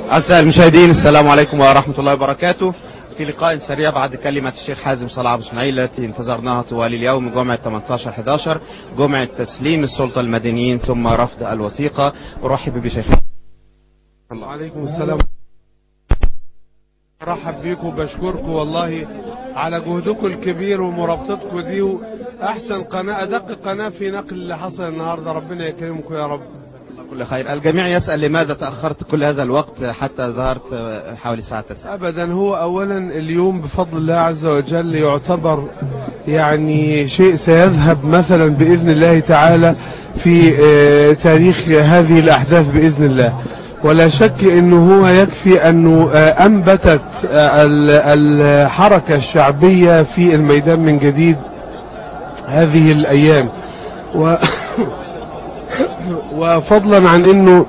أعزائي المشاهدين السلام عليكم ورحمة الله وبركاته في لقاء سريع بعد كلمة الشيخ حازم صلاح أبو اسماعيل التي انتظرناها طوال اليوم جمعة 18 11 جمعة تسليم السلطة المدنيين ثم رفض الوثيقة أرحب بشيخ وعليكم السلام مرحب بيكم وبشكركم والله على جهدكم الكبير ومرابطتكم دي واحسن قناه ادق قناه في نقل اللي حصل النهارده ربنا يكرمكم يا رب كل خير الجميع يسأل لماذا تأخرت كل هذا الوقت حتى ظهرت حوالي الساعة 9 ابدا هو اولا اليوم بفضل الله عز وجل يعتبر يعني شيء سيذهب مثلا باذن الله تعالى في آه، تاريخ هذه الاحداث باذن الله ولا شك انه هو يكفي انه آه، انبتت آه، ال- الحركه الشعبيه في الميدان من جديد هذه الايام و وفضلا عن انه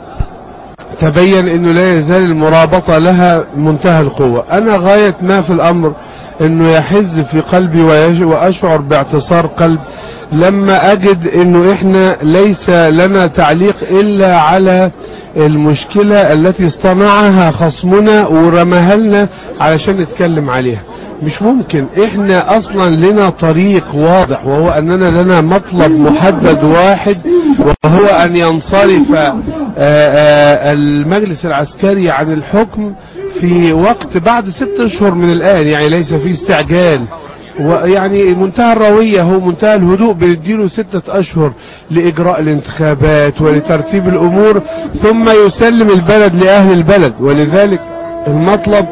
تبين انه لا يزال المرابطة لها منتهى القوة انا غاية ما في الامر انه يحز في قلبي ويش- واشعر باعتصار قلب لما اجد انه احنا ليس لنا تعليق الا على المشكلة التي اصطنعها خصمنا ورماها لنا علشان نتكلم عليها مش ممكن احنا اصلا لنا طريق واضح وهو اننا لنا مطلب محدد واحد وهو ان ينصرف آه، آه، المجلس العسكري عن الحكم في وقت بعد ست اشهر من الان يعني ليس في استعجال ويعني منتهى الروية هو منتهى الهدوء بنديله ستة أشهر لإجراء الانتخابات ولترتيب الأمور ثم يسلم البلد لأهل البلد ولذلك المطلب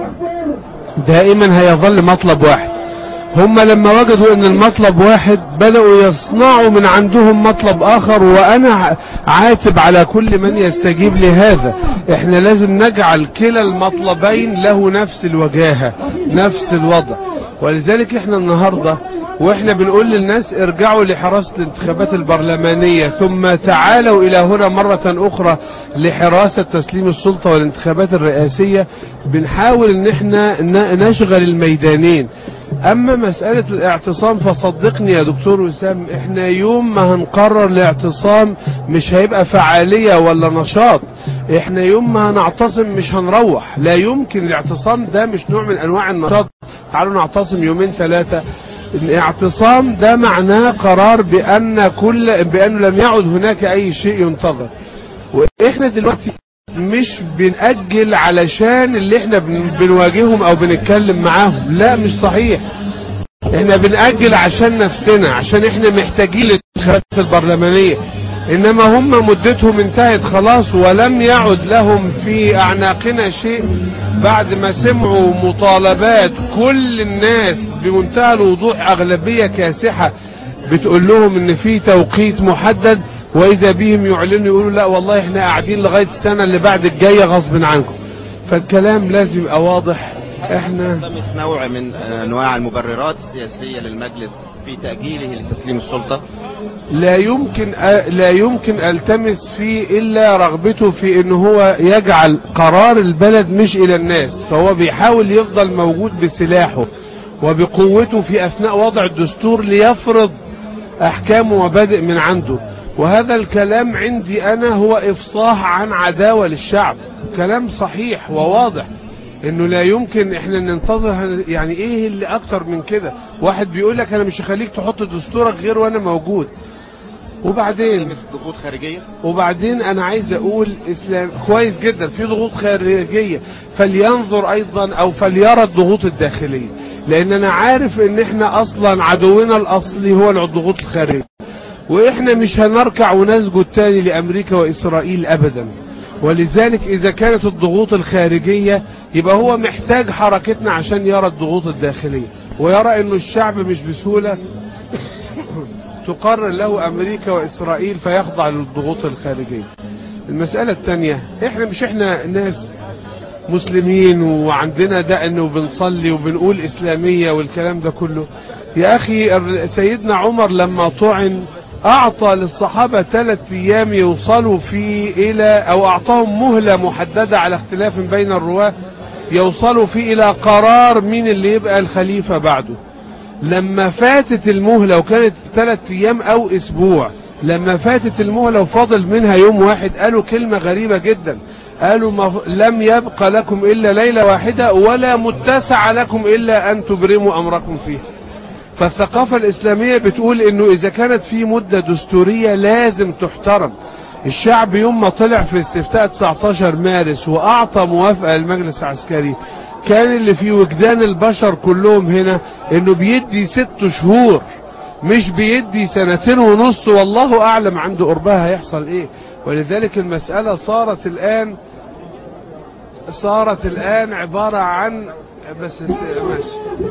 دائما هيظل مطلب واحد هم لما وجدوا ان المطلب واحد بدأوا يصنعوا من عندهم مطلب اخر وانا عاتب على كل من يستجيب لهذا احنا لازم نجعل كلا المطلبين له نفس الوجاهة نفس الوضع ولذلك احنا النهاردة واحنا بنقول للناس ارجعوا لحراسة الانتخابات البرلمانية ثم تعالوا الى هنا مرة اخرى لحراسة تسليم السلطة والانتخابات الرئاسية بنحاول ان احنا ن- نشغل الميدانين اما مسألة الاعتصام فصدقني يا دكتور وسام احنا يوم ما هنقرر الاعتصام مش هيبقى فعالية ولا نشاط احنا يوم ما هنعتصم مش هنروح لا يمكن الاعتصام ده مش نوع من انواع النشاط تعالوا نعتصم يومين ثلاثة الاعتصام ده معناه قرار بان كل بانه لم يعد هناك اي شيء ينتظر واحنا دلوقتي مش بنأجل علشان اللي احنا بن- بنواجههم او بنتكلم معاهم لا مش صحيح احنا بنأجل عشان نفسنا عشان احنا محتاجين للانتخابات البرلمانية انما هم مدتهم انتهت خلاص ولم يعد لهم في اعناقنا شيء بعد ما سمعوا مطالبات كل الناس بمنتهى الوضوح اغلبية كاسحة بتقول لهم ان في توقيت محدد واذا بهم يعلنوا يقولوا لا والله احنا قاعدين لغاية السنة اللي بعد الجاية غصب عنكم فالكلام لازم يبقى واضح احنا تمس نوع من أنواع المبررات السياسية للمجلس في تأجيله لتسليم السلطة لا يمكن أ- لا يمكن التمس فيه الا رغبته في ان هو يجعل قرار البلد مش الى الناس فهو بيحاول يفضل موجود بسلاحه وبقوته في اثناء وضع الدستور ليفرض احكام ومبادئ من عنده وهذا الكلام عندي انا هو افصاح عن عداوة للشعب كلام صحيح وواضح انه لا يمكن احنا ننتظر هن- يعني ايه اللي اكتر من كده واحد بيقول لك انا مش هخليك تحط دستورك غير وانا موجود وبعدين تمس ضغوط خارجية وبعدين انا عايز اقول اسلام كويس جدا في ضغوط خارجيه فلينظر ايضا او فليرى الضغوط الداخليه لان انا عارف ان احنا اصلا عدونا الاصلي هو الضغوط الخارجيه واحنا مش هنركع ونسجد تاني لامريكا واسرائيل ابدا ولذلك اذا كانت الضغوط الخارجيه يبقى هو محتاج حركتنا عشان يرى الضغوط الداخليه ويرى انه الشعب مش بسهوله تقرر له امريكا واسرائيل فيخضع للضغوط الخارجيه المساله الثانيه احنا مش احنا ناس مسلمين وعندنا دقن وبنصلي وبنقول اسلاميه والكلام ده كله يا اخي الر- سيدنا عمر لما طعن اعطى للصحابه ثلاث ايام يوصلوا فيه الى او اعطاهم مهله محدده على اختلاف بين الرواه يوصلوا فيه الى قرار مين اللي يبقى الخليفه بعده لما فاتت المهلة وكانت ثلاث ايام او اسبوع لما فاتت المهلة وفاضل منها يوم واحد قالوا كلمة غريبة جدا قالوا ما لم يبق لكم إلا ليلة واحدة ولا متسع لكم إلا أن تبرموا أمركم فيه فالثقافة الإسلامية بتقول إنه إذا كانت في مدة دستورية لازم تحترم الشعب يوم ما طلع في استفتاء 19 مارس وأعطى موافقة للمجلس العسكري كان اللي في وجدان البشر كلهم هنا إنه بيدي ست شهور مش بيدي سنتين ونص والله أعلم عنده قربها هيحصل إيه ولذلك المسألة صارت الآن صارت الآن عبارة عن بس ماشي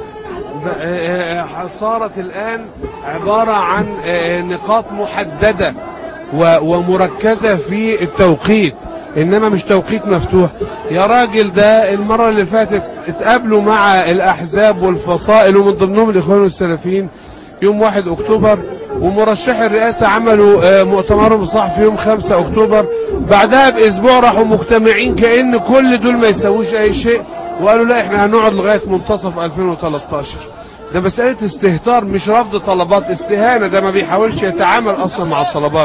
صارت الآن عبارة عن نقاط محددة ومركزة في التوقيت إنما مش توقيت مفتوح يا راجل ده المرة اللي فاتت اتقابلوا مع الأحزاب والفصائل ومن ضمنهم الإخوان والسلفيين يوم 1 أكتوبر ومرشح الرئاسة عملوا مؤتمرهم الصحفي يوم 5 أكتوبر بعدها بأسبوع راحوا مجتمعين كأن كل دول ما يسووش أي شيء وقالوا لا احنا هنقعد لغاية منتصف 2013 ده مسألة استهتار مش رفض طلبات استهانة ده ما بيحاولش يتعامل أصلا مع الطلبات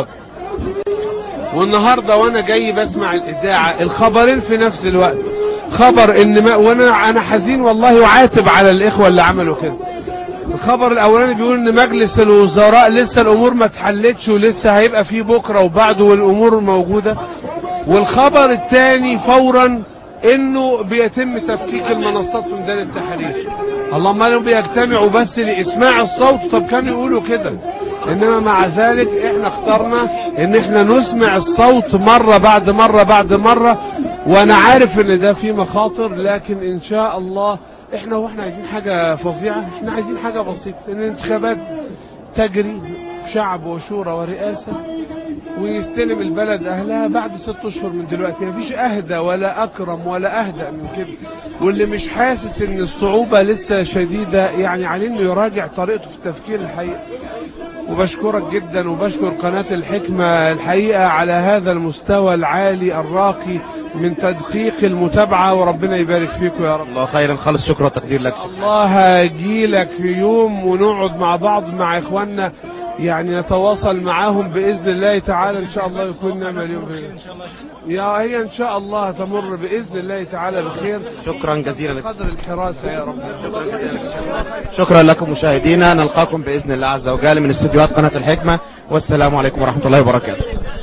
والنهاردة وانا جاي بسمع الإذاعة الخبرين في نفس الوقت خبر ان ما وانا انا حزين والله وعاتب على الإخوة اللي عملوا كده الخبر الاولاني بيقول ان مجلس الوزراء لسه الامور ما اتحلتش ولسه هيبقى فيه بكره وبعده والامور موجوده والخبر الثاني فورا انه بيتم تفكيك المنصات في ميدان التحرير اللهم انهم بيجتمعوا بس لاسماع الصوت طب كانوا يقولوا كده انما مع ذلك احنا اخترنا ان احنا نسمع الصوت مرة بعد مرة بعد مرة وانا عارف ان ده فيه مخاطر لكن ان شاء الله احنا واحنا عايزين حاجة فظيعة احنا عايزين حاجة بسيطة ان الانتخابات تجري شعب وشورى ورئاسة ويستلم البلد اهلها بعد ست اشهر من دلوقتي مفيش اهدى ولا اكرم ولا اهدى من كده واللي مش حاسس ان الصعوبة لسه شديدة يعني عليه انه يراجع طريقته في التفكير الحقيقة وبشكرك جدا وبشكر قناة الحكمة الحقيقة على هذا المستوى العالي الراقي من تدقيق المتابعة وربنا يبارك فيكم يا رب الله خيرا خالص شكر وتقدير لك الله هجيلك في يوم ونقعد مع بعض مع اخواننا يعني نتواصل معاهم باذن الله تعالى ان شاء الله يكون نعمل يوم بخير يا هي ان شاء الله تمر باذن الله تعالى بخير شكرا جزيلا لك قدر الحراسه يا رب شكرا جزيلا لك شكرا. شكرا لكم مشاهدينا نلقاكم باذن الله عز وجل من استديوهات قناه الحكمه والسلام عليكم ورحمه الله وبركاته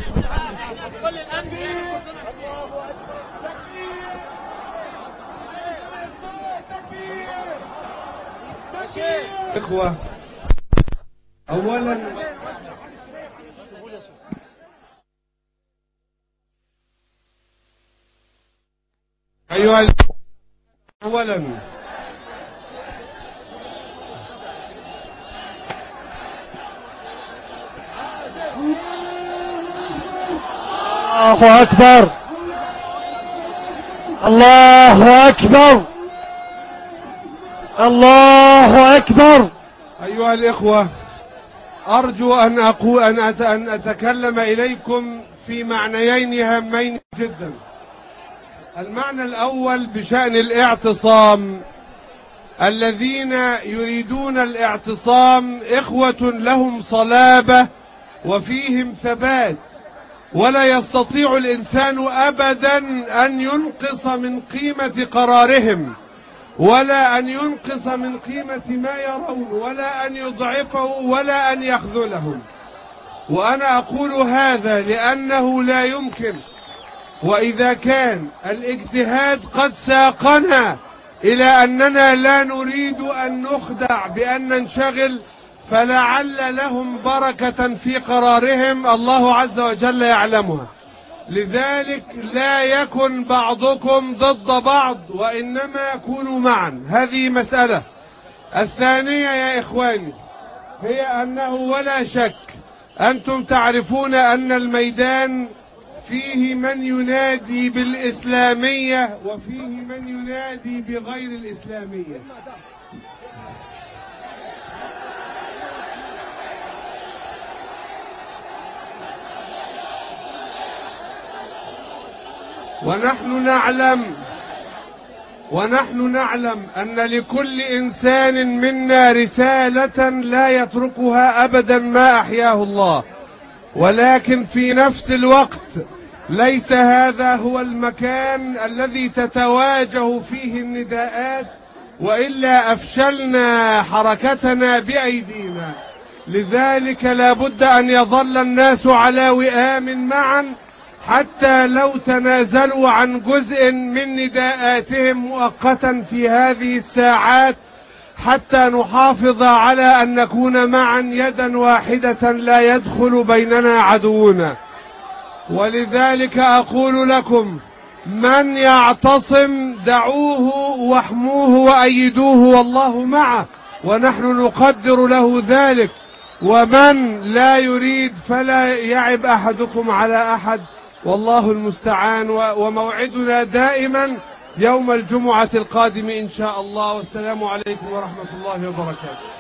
إخوة أولا أيها ال- أولا الله أكبر الله أكبر الله أكبر أيها الإخوة أرجو أن أقول أن أت- أن أتكلم إليكم في معنيين هامين جدا المعنى الأول بشأن الاعتصام الذين يريدون الاعتصام إخوة لهم صلابة وفيهم ثبات ولا يستطيع الإنسان أبدا أن ينقص من قيمة قرارهم ولا أن ينقص من قيمة ما يرون ولا أن يضعفه ولا أن يخذلهم وأنا أقول هذا لأنه لا يمكن وإذا كان الاجتهاد قد ساقنا إلى أننا لا نريد أن نخدع بأن ننشغل فلعل لهم بركة في قرارهم الله عز وجل يعلمها لذلك لا يكن بعضكم ضد بعض وإنما كونوا معا هذه مسألة الثانية يا إخواني هي أنه ولا شك أنتم تعرفون أن الميدان فيه من ينادي بالإسلامية وفيه من ينادي بغير الإسلامية ونحن نعلم ونحن نعلم أن لكل إنسان منا رسالة لا يتركها أبدا ما أحياه الله ولكن في نفس الوقت ليس هذا هو المكان الذي تتواجه فيه النداءات وإلا أفشلنا حركتنا بأيدينا لذلك لا بد أن يظل الناس على وئام معا حتى لو تنازلوا عن جزء من نداءاتهم مؤقتا في هذه الساعات حتى نحافظ على أن نكون معا يدا واحدة لا يدخل بيننا عدونا ولذلك أقول لكم من يعتصم دعوه واحموه وأيدوه والله معه ونحن نقدر له ذلك ومن لا يريد فلا يعب أحدكم على أحد والله المستعان و- وموعدنا دائما يوم الجمعة القادم إن شاء الله والسلام عليكم ورحمة الله وبركاته